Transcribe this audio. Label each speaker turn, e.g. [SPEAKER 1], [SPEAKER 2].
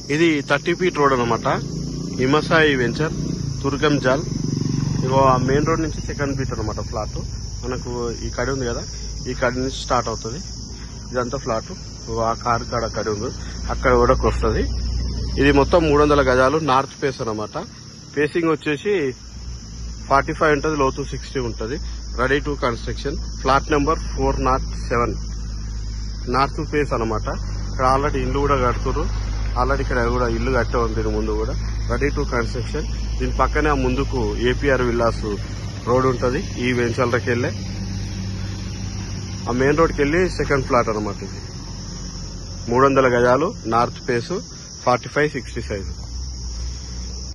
[SPEAKER 1] ఇది thirty feet road అనమాట హిమసాయి venture తుర్గం జాల్ ఇగో ఆ మెయిన్ రోడ్ నుంచి సెకండ్ ఫీట్ అనమాట ఫ్లాట్ మనకు ఈ కడి ఉంది కదా ఈ కడి నుంచి స్టార్ట్ అవుతుంది ఇదంతా ఫ్లాట్ ఇగో ఆ కార్ కాడ కడి ఉంది అక్కడ కూడా వస్తుంది ఇది మొత్తం మూడు వందల గజాలు నార్త్ ఫేస్ అనమాట ఫేసింగ్ వచ్చేసి ఫార్టీ ఫైవ్ ఉంటుంది లోతు సిక్స్టీ ఉంటుంది ready to construction flat number four naught seven north face అనమాట ఇక్కడ ఆల్రెడీ ఇల్లు కూడా కడుతున్నారు ఆల్రెడీ ఇక్కడ కూడా ఇల్లు కట్టే ఉంది దీని ముందు కూడా రెడీ టు కన్స్ట్రక్షన్ దీని పక్కనే ఆ ముందుకు ఏపీఆర్ విల్లాస్ రోడ్ ఉంటుంది ఈ వెంచర్లకి వెళ్ళే ఆ మెయిన్ రోడ్కి వెళ్ళి సెకండ్ ఫ్లాట్ అనమాట ఇది మూడు వందల గజాలు north face forty five sixty size